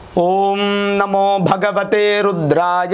ಓಂ ನಮೋ ಭಗವತೆ ರುದ್ರಾಯ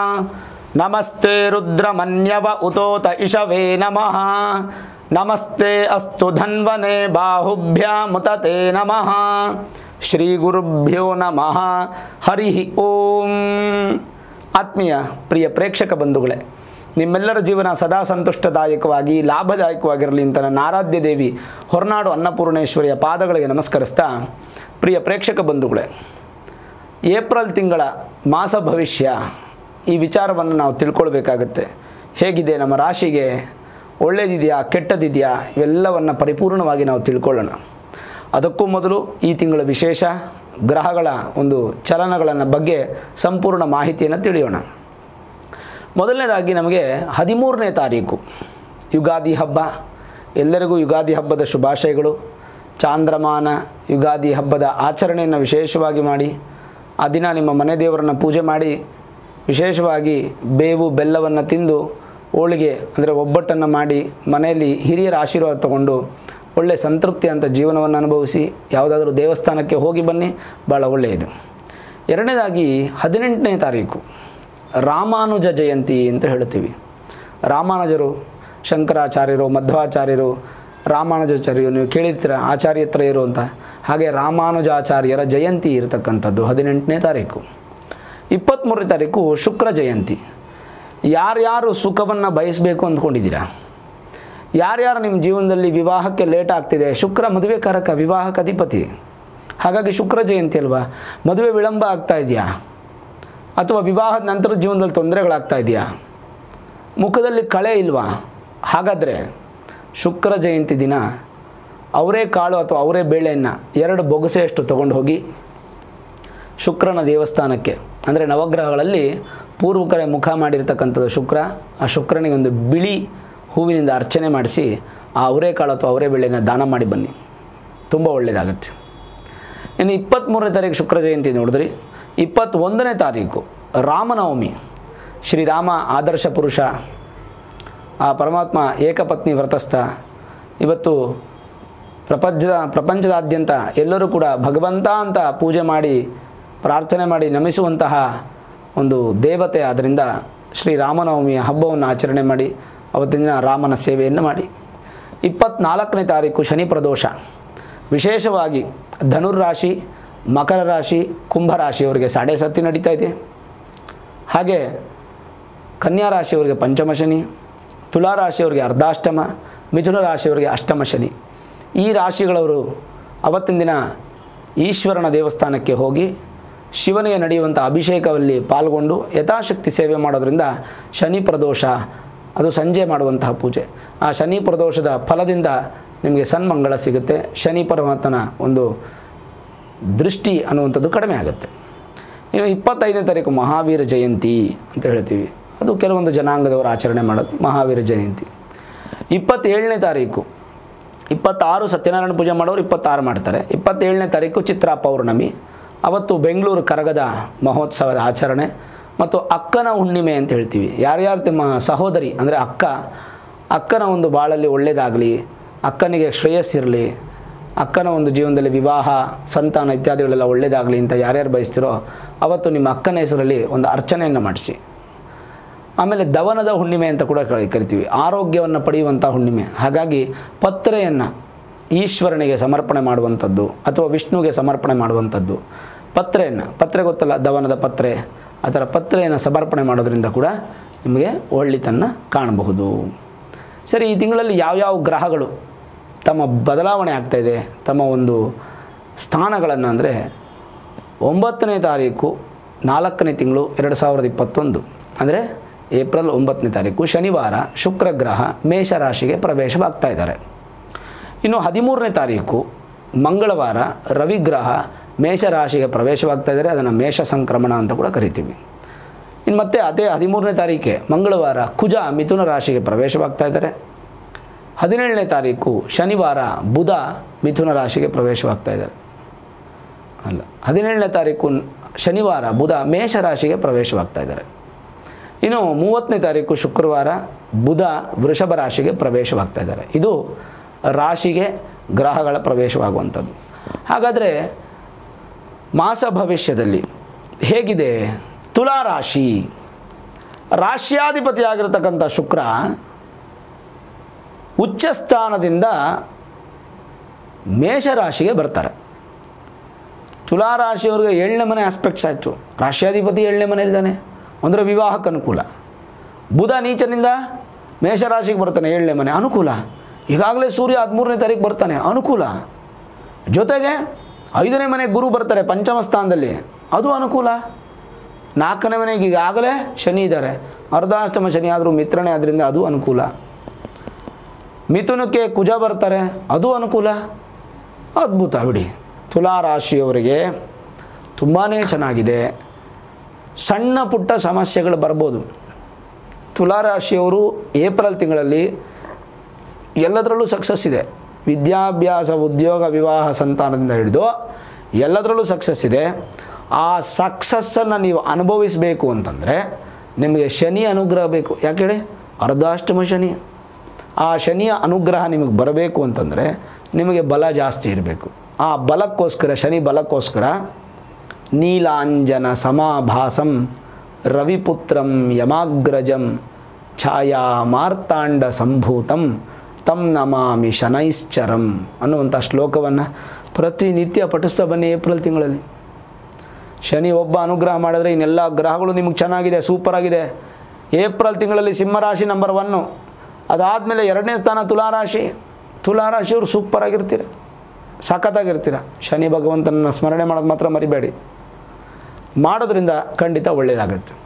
ನಮಸ್ತೆ ರುದ್ರಮನ್ಯವ ಉತೋತ ಇಷವೇ ನಮಃ ನಮಸ್ತೆ ಅಸ್ತು ಧನ್ವನೆ ಬಾಹುಭ್ಯಾಮುತತೆ ನಮಃ ಶ್ರೀ ಗುರುಭ್ಯೋ ನಮಃ ಹರಿ ಓಂ ಆತ್ಮೀಯ ಪ್ರಿಯ ಪ್ರೇಕ್ಷಕ ಬಂಧುಗಳೇ ನಿಮ್ಮೆಲ್ಲರ ಜೀವನ ಸದಾ ಸಂತುಷ್ಟದಾಯಕವಾಗಿ ಲಾಭದಾಯಕವಾಗಿರಲಿ ಅಂತ ನನ್ನ ಆರಾಧ್ಯ ದೇವಿ ಹೊರನಾಡು ಅನ್ನಪೂರ್ಣೇಶ್ವರಿಯ ಪಾದಗಳಿಗೆ ನಮಸ್ಕರಿಸ್ತಾ ಪ್ರಿಯ ಪ್ರೇಕ್ಷಕ ಬಂಧುಗಳೇ ಏಪ್ರಿಲ್ ತಿಂಗಳ ಮಾಸ ಭವಿಷ್ಯ ಈ ವಿಚಾರವನ್ನು ನಾವು ತಿಳ್ಕೊಳ್ಬೇಕಾಗತ್ತೆ ಹೇಗಿದೆ ನಮ್ಮ ರಾಶಿಗೆ ಒಳ್ಳೇದಿದೆಯಾ ಕೆಟ್ಟದಿದೆಯಾ ಇವೆಲ್ಲವನ್ನು ಪರಿಪೂರ್ಣವಾಗಿ ನಾವು ತಿಳ್ಕೊಳ್ಳೋಣ ಅದಕ್ಕೂ ಮೊದಲು ಈ ತಿಂಗಳ ವಿಶೇಷ ಗ್ರಹಗಳ ಒಂದು ಚಲನಗಳನ್ನು ಬಗ್ಗೆ ಸಂಪೂರ್ಣ ಮಾಹಿತಿಯನ್ನು ತಿಳಿಯೋಣ ಮೊದಲನೇದಾಗಿ ನಮಗೆ ಹದಿಮೂರನೇ ತಾರೀಕು ಯುಗಾದಿ ಹಬ್ಬ ಎಲ್ಲರಿಗೂ ಯುಗಾದಿ ಹಬ್ಬದ ಶುಭಾಶಯಗಳು ಚಾಂದ್ರಮಾನ ಯುಗಾದಿ ಹಬ್ಬದ ಆಚರಣೆಯನ್ನು ವಿಶೇಷವಾಗಿ ಮಾಡಿ ಆ ದಿನ ನಿಮ್ಮ ಮನೆ ದೇವರನ್ನು ಪೂಜೆ ಮಾಡಿ ವಿಶೇಷವಾಗಿ ಬೇವು ಬೆಲ್ಲವನ್ನು ತಿಂದು ಹೋಳಿಗೆ ಅಂದರೆ ಒಬ್ಬಟ್ಟನ್ನು ಮಾಡಿ ಮನೆಯಲ್ಲಿ ಹಿರಿಯರ ಆಶೀರ್ವಾದ ತಗೊಂಡು ಒಳ್ಳೆಯ ಸಂತೃಪ್ತಿ ಅಂತ ಜೀವನವನ್ನು ಅನುಭವಿಸಿ ಯಾವುದಾದ್ರೂ ದೇವಸ್ಥಾನಕ್ಕೆ ಹೋಗಿ ಬನ್ನಿ ಭಾಳ ಒಳ್ಳೆಯದು ಎರಡನೇದಾಗಿ ಹದಿನೆಂಟನೇ ತಾರೀಕು ರಾಮಾನುಜ ಜಯಂತಿ ಅಂತ ಹೇಳ್ತೀವಿ ರಾಮಾನುಜರು ಶಂಕರಾಚಾರ್ಯರು ಮಧ್ವಾಚಾರ್ಯರು ರಾಮಾನುಜಾಚಾರ್ಯರು ನೀವು ಕೇಳಿರ್ತೀರ ಆಚಾರ್ಯ ಹತ್ರ ಇರು ಅಂತ ಹಾಗೆ ರಾಮಾನುಜಾಚಾರ್ಯರ ಜಯಂತಿ ಇರತಕ್ಕಂಥದ್ದು ಹದಿನೆಂಟನೇ ತಾರೀಕು ಇಪ್ಪತ್ತ್ಮೂರನೇ ತಾರೀಕು ಶುಕ್ರ ಜಯಂತಿ ಯಾರ್ಯಾರು ಸುಖವನ್ನು ಬಯಸಬೇಕು ಅಂದ್ಕೊಂಡಿದ್ದೀರಾ ಯಾರ್ಯಾರು ನಿಮ್ಮ ಜೀವನದಲ್ಲಿ ವಿವಾಹಕ್ಕೆ ಲೇಟ್ ಆಗ್ತಿದೆ ಶುಕ್ರ ಮದುವೆ ಕಾರಕ ವಿವಾಹಕ ಅಧಿಪತಿ ಹಾಗಾಗಿ ಶುಕ್ರ ಜಯಂತಿ ಅಲ್ವಾ ಮದುವೆ ವಿಳಂಬ ಆಗ್ತಾ ಇದೆಯಾ ಅಥವಾ ವಿವಾಹದ ನಂತರದ ಜೀವನದಲ್ಲಿ ತೊಂದರೆಗಳಾಗ್ತಾ ಇದೆಯಾ ಮುಖದಲ್ಲಿ ಕಳೆ ಇಲ್ವಾ ಹಾಗಾದರೆ ಶುಕ್ರ ಜಯಂತಿ ದಿನ ಅವರೇ ಕಾಳು ಅಥವಾ ಅವರೇ ಬೇಳೆಯನ್ನು ಎರಡು ಬೊಗಸೆಯಷ್ಟು ತೊಗೊಂಡು ಹೋಗಿ ಶುಕ್ರನ ದೇವಸ್ಥಾನಕ್ಕೆ ಅಂದರೆ ನವಗ್ರಹಗಳಲ್ಲಿ ಪೂರ್ವ ಕಡೆ ಮುಖ ಮಾಡಿರ್ತಕ್ಕಂಥದ್ದು ಶುಕ್ರ ಆ ಶುಕ್ರನಿಗೆ ಒಂದು ಬಿಳಿ ಹೂವಿನಿಂದ ಅರ್ಚನೆ ಮಾಡಿಸಿ ಆ ಅವರೇಕಾಳು ಅಥವಾ ಅವರೇ ಬೇಳೆಯನ್ನು ದಾನ ಮಾಡಿ ಬನ್ನಿ ತುಂಬ ಒಳ್ಳೆಯದಾಗತ್ತೆ ಇನ್ನು ಇಪ್ಪತ್ತ್ಮೂರನೇ ತಾರೀಕು ಶುಕ್ರ ಜಯಂತಿ ನೋಡಿದ್ರಿ ಇಪ್ಪತ್ತೊಂದನೇ ತಾರೀಕು ರಾಮನವಮಿ ಶ್ರೀರಾಮ ಆದರ್ಶ ಪುರುಷ ಆ ಪರಮಾತ್ಮ ಏಕಪತ್ನಿ ವ್ರತಸ್ಥ ಇವತ್ತು ಪ್ರಪಂಚದ ಪ್ರಪಂಚದಾದ್ಯಂತ ಎಲ್ಲರೂ ಕೂಡ ಭಗವಂತ ಅಂತ ಪೂಜೆ ಮಾಡಿ ಪ್ರಾರ್ಥನೆ ಮಾಡಿ ನಮಿಸುವಂತಹ ಒಂದು ದೇವತೆ ಆದ್ದರಿಂದ ಶ್ರೀರಾಮನವಮಿಯ ಹಬ್ಬವನ್ನು ಆಚರಣೆ ಮಾಡಿ ಅವತ್ತಿನ ದಿನ ರಾಮನ ಸೇವೆಯನ್ನು ಮಾಡಿ ಇಪ್ಪತ್ತ್ನಾಲ್ಕನೇ ತಾರೀಕು ಶನಿ ಪ್ರದೋಷ ವಿಶೇಷವಾಗಿ ಧನುರ್ರಾಶಿ ಮಕರ ರಾಶಿ ಕುಂಭರಾಶಿಯವರಿಗೆ ಸಾಡೆ ಸತಿ ನಡೀತಾ ಇದೆ ಹಾಗೆ ಕನ್ಯಾ ರಾಶಿಯವರಿಗೆ ಪಂಚಮ ಶನಿ ತುಲಾ ರಾಶಿಯವರಿಗೆ ಅರ್ಧಾಷ್ಟಮ ಮಿಥುನ ರಾಶಿಯವರಿಗೆ ಅಷ್ಟಮ ಶನಿ ಈ ರಾಶಿಗಳವರು ಅವತ್ತಿನ ದಿನ ಈಶ್ವರನ ದೇವಸ್ಥಾನಕ್ಕೆ ಹೋಗಿ ಶಿವನಿಗೆ ನಡೆಯುವಂಥ ಅಭಿಷೇಕದಲ್ಲಿ ಪಾಲ್ಗೊಂಡು ಯಥಾಶಕ್ತಿ ಸೇವೆ ಮಾಡೋದ್ರಿಂದ ಶನಿ ಪ್ರದೋಷ ಅದು ಸಂಜೆ ಮಾಡುವಂತಹ ಪೂಜೆ ಆ ಶನಿ ಪ್ರದೋಷದ ಫಲದಿಂದ ನಿಮಗೆ ಸನ್ಮಂಗಳ ಸಿಗುತ್ತೆ ಶನಿ ಪರಮಾತ್ಮನ ಒಂದು ದೃಷ್ಟಿ ಅನ್ನುವಂಥದ್ದು ಕಡಿಮೆ ಆಗುತ್ತೆ ಇನ್ನು ಇಪ್ಪತ್ತೈದನೇ ತಾರೀಕು ಮಹಾವೀರ ಜಯಂತಿ ಅಂತ ಹೇಳ್ತೀವಿ ಅದು ಕೆಲವೊಂದು ಜನಾಂಗದವರು ಆಚರಣೆ ಮಾಡೋದು ಮಹಾವೀರ ಜಯಂತಿ ಇಪ್ಪತ್ತೇಳನೇ ತಾರೀಕು ಇಪ್ಪತ್ತಾರು ಸತ್ಯನಾರಾಯಣ ಪೂಜೆ ಮಾಡೋರು ಇಪ್ಪತ್ತಾರು ಮಾಡ್ತಾರೆ ಇಪ್ಪತ್ತೇಳನೇ ತಾರೀಕು ಚಿತ್ರಾ ಪೌರ್ಣಮಿ ಅವತ್ತು ಬೆಂಗಳೂರು ಕರಗದ ಮಹೋತ್ಸವದ ಆಚರಣೆ ಮತ್ತು ಅಕ್ಕನ ಹುಣ್ಣಿಮೆ ಅಂತ ಹೇಳ್ತೀವಿ ಯಾರ್ಯಾರು ನಿಮ್ಮ ಸಹೋದರಿ ಅಂದರೆ ಅಕ್ಕ ಅಕ್ಕನ ಒಂದು ಬಾಳಲ್ಲಿ ಒಳ್ಳೆಯದಾಗಲಿ ಅಕ್ಕನಿಗೆ ಶ್ರೇಯಸ್ಸಿರಲಿ ಅಕ್ಕನ ಒಂದು ಜೀವನದಲ್ಲಿ ವಿವಾಹ ಸಂತಾನ ಇತ್ಯಾದಿಗಳೆಲ್ಲ ಒಳ್ಳೆಯದಾಗಲಿ ಅಂತ ಯಾರ್ಯಾರು ಬಯಸ್ತಿರೋ ಅವತ್ತು ನಿಮ್ಮ ಅಕ್ಕನ ಹೆಸರಲ್ಲಿ ಒಂದು ಅರ್ಚನೆಯನ್ನು ಮಾಡಿಸಿ ಆಮೇಲೆ ದವನದ ಹುಣ್ಣಿಮೆ ಅಂತ ಕೂಡ ಕರಿ- ಕರಿತೀವಿ ಆರೋಗ್ಯವನ್ನು ಪಡೆಯುವಂಥ ಹುಣ್ಣಿಮೆ ಹಾಗಾಗಿ ಪತ್ರೆಯನ್ನು ಈಶ್ವರನಿಗೆ ಸಮರ್ಪಣೆ ಮಾಡುವಂಥದ್ದು ಅಥವಾ ವಿಷ್ಣುವಿಗೆ ಸಮರ್ಪಣೆ ಮಾಡುವಂಥದ್ದು ಪತ್ರೆಯನ್ನು ಪತ್ರೆ ಗೊತ್ತಲ್ಲ ದವನದ ಪತ್ರೆ ಆ ಥರ ಪತ್ರೆಯನ್ನು ಸಮರ್ಪಣೆ ಮಾಡೋದ್ರಿಂದ ಕೂಡ ನಿಮಗೆ ಒಳ್ಳೆತನ ಕಾಣಬಹುದು ಸರಿ ಈ ತಿಂಗಳಲ್ಲಿ ಯಾವ್ಯಾವ ಗ್ರಹಗಳು ತಮ್ಮ ಬದಲಾವಣೆ ಆಗ್ತಾಯಿದೆ ತಮ್ಮ ಒಂದು ಸ್ಥಾನಗಳನ್ನು ಅಂದರೆ ಒಂಬತ್ತನೇ ತಾರೀಕು ನಾಲ್ಕನೇ ತಿಂಗಳು ಎರಡು ಸಾವಿರದ ಇಪ್ಪತ್ತೊಂದು ಅಂದರೆ ಏಪ್ರಿಲ್ ಒಂಬತ್ತನೇ ತಾರೀಕು ಶನಿವಾರ ಶುಕ್ರ ಗ್ರಹ ಮೇಷರಾಶಿಗೆ ಪ್ರವೇಶವಾಗ್ತಾ ಇದ್ದಾರೆ ಇನ್ನು ಹದಿಮೂರನೇ ತಾರೀಕು ಮಂಗಳವಾರ ರವಿಗ್ರಹ ಮೇಷರಾಶಿಗೆ ಪ್ರವೇಶವಾಗ್ತಾ ಇದ್ದಾರೆ ಅದನ್ನು ಮೇಷ ಸಂಕ್ರಮಣ ಅಂತ ಕೂಡ ಕರಿತೀವಿ ಇನ್ನು ಮತ್ತೆ ಅದೇ ಹದಿಮೂರನೇ ತಾರೀಕೆ ಮಂಗಳವಾರ ಕುಜ ಮಿಥುನ ರಾಶಿಗೆ ಪ್ರವೇಶವಾಗ್ತಾ ಇದ್ದಾರೆ ಹದಿನೇಳನೇ ತಾರೀಕು ಶನಿವಾರ ಬುಧ ಮಿಥುನ ರಾಶಿಗೆ ಪ್ರವೇಶವಾಗ್ತಾ ಇದ್ದಾರೆ ಅಲ್ಲ ಹದಿನೇಳನೇ ತಾರೀಕು ಶನಿವಾರ ಬುಧ ಮೇಷ ರಾಶಿಗೆ ಪ್ರವೇಶವಾಗ್ತಾ ಇದ್ದಾರೆ ಇನ್ನು ಮೂವತ್ತನೇ ತಾರೀಕು ಶುಕ್ರವಾರ ಬುಧ ವೃಷಭ ರಾಶಿಗೆ ಪ್ರವೇಶವಾಗ್ತಾ ಇದ್ದಾರೆ ಇದು ರಾಶಿಗೆ ಗ್ರಹಗಳ ಪ್ರವೇಶವಾಗುವಂಥದ್ದು ಹಾಗಾದರೆ ಮಾಸ ಭವಿಷ್ಯದಲ್ಲಿ ಹೇಗಿದೆ ತುಲಾ ರಾಶಿ ರಾಶ್ಯಾಧಿಪತಿ ಆಗಿರತಕ್ಕಂಥ ಶುಕ್ರ ಉಚ್ಚ ಸ್ಥಾನದಿಂದ ಮೇಷರಾಶಿಗೆ ಬರ್ತಾರೆ ತುಲಾ ರಾಶಿಯವ್ರಿಗೆ ಏಳನೇ ಮನೆ ಆಸ್ಪೆಕ್ಟ್ಸ್ ಆಯಿತು ರಾಶ್ಯಾಧಿಪತಿ ಏಳನೇ ಮನೆಯಲ್ಲಿದ್ದಾನೆ ಅಂದರೆ ವಿವಾಹಕ್ಕೆ ಅನುಕೂಲ ಬುಧ ನೀಚನಿಂದ ಮೇಷರಾಶಿಗೆ ಬರ್ತಾನೆ ಏಳನೇ ಮನೆ ಅನುಕೂಲ ಈಗಾಗಲೇ ಸೂರ್ಯ ಹದಿಮೂರನೇ ತಾರೀಕು ಬರ್ತಾನೆ ಅನುಕೂಲ ಜೊತೆಗೆ ಐದನೇ ಮನೆ ಗುರು ಬರ್ತಾರೆ ಪಂಚಮ ಸ್ಥಾನದಲ್ಲಿ ಅದು ಅನುಕೂಲ ನಾಲ್ಕನೇ ಮನೆಗೆ ಈಗಾಗಲೇ ಶನಿ ಇದ್ದಾರೆ ಅರ್ಧಾಷ್ಟಮ ಶನಿ ಆದರೂ ಮಿತ್ರನೇ ಆದ್ದರಿಂದ ಅದು ಅನುಕೂಲ ಮಿಥುನಕ್ಕೆ ಕುಜ ಬರ್ತಾರೆ ಅದು ಅನುಕೂಲ ಅದ್ಭುತ ಬಿಡಿ ತುಲಾ ರಾಶಿಯವರಿಗೆ ತುಂಬಾ ಚೆನ್ನಾಗಿದೆ ಸಣ್ಣ ಪುಟ್ಟ ಸಮಸ್ಯೆಗಳು ಬರ್ಬೋದು ತುಲಾ ರಾಶಿಯವರು ಏಪ್ರಿಲ್ ತಿಂಗಳಲ್ಲಿ ಎಲ್ಲದರಲ್ಲೂ ಸಕ್ಸಸ್ ಇದೆ ವಿದ್ಯಾಭ್ಯಾಸ ಉದ್ಯೋಗ ವಿವಾಹ ಸಂತಾನದಿಂದ ಹಿಡಿದು ಎಲ್ಲದರಲ್ಲೂ ಸಕ್ಸಸ್ ಇದೆ ಆ ಸಕ್ಸಸ್ಸನ್ನು ನೀವು ಅನುಭವಿಸಬೇಕು ಅಂತಂದರೆ ನಿಮಗೆ ಶನಿ ಅನುಗ್ರಹ ಬೇಕು ಯಾಕೆ ಹೇಳಿ ಅರ್ಧಾಷ್ಟಮ ಶನಿ ಆ ಶನಿಯ ಅನುಗ್ರಹ ನಿಮಗೆ ಬರಬೇಕು ಅಂತಂದರೆ ನಿಮಗೆ ಬಲ ಜಾಸ್ತಿ ಇರಬೇಕು ಆ ಬಲಕ್ಕೋಸ್ಕರ ಶನಿ ಬಲಕ್ಕೋಸ್ಕರ ನೀಲಾಂಜನ ಸಮಾಭಾಸಂ ರವಿಪುತ್ರಂ ಯಮಾಗ್ರಜಂ ಛಾಯಾ ಮಾರ್ತಾಂಡ ಸಂಭೂತಂ ತಂ ನಮಾಮಿ ಶನೈಶ್ಚರಂ ಅನ್ನುವಂಥ ಶ್ಲೋಕವನ್ನು ಪ್ರತಿನಿತ್ಯ ಪಠಿಸ್ತಾ ಬನ್ನಿ ಏಪ್ರಿಲ್ ತಿಂಗಳಲ್ಲಿ ಶನಿ ಒಬ್ಬ ಅನುಗ್ರಹ ಮಾಡಿದ್ರೆ ಇನ್ನೆಲ್ಲ ಗ್ರಹಗಳು ನಿಮಗೆ ಚೆನ್ನಾಗಿದೆ ಸೂಪರ್ ಆಗಿದೆ ಏಪ್ರಿಲ್ ತಿಂಗಳಲ್ಲಿ ಸಿಂಹರಾಶಿ ನಂಬರ್ ಒನ್ನು ಅದಾದಮೇಲೆ ಎರಡನೇ ಸ್ಥಾನ ತುಲಾರಾಶಿ ತುಲಾರಾಶಿಯವರು ಸೂಪರ್ ಆಗಿರ್ತೀರ ಸಖತ್ತಾಗಿರ್ತೀರ ಶನಿ ಭಗವಂತನ ಸ್ಮರಣೆ ಮಾಡೋದು ಮಾತ್ರ ಮರಿಬೇಡಿ ಮಾಡೋದ್ರಿಂದ ಖಂಡಿತ ಒಳ್ಳೆಯದಾಗುತ್ತೆ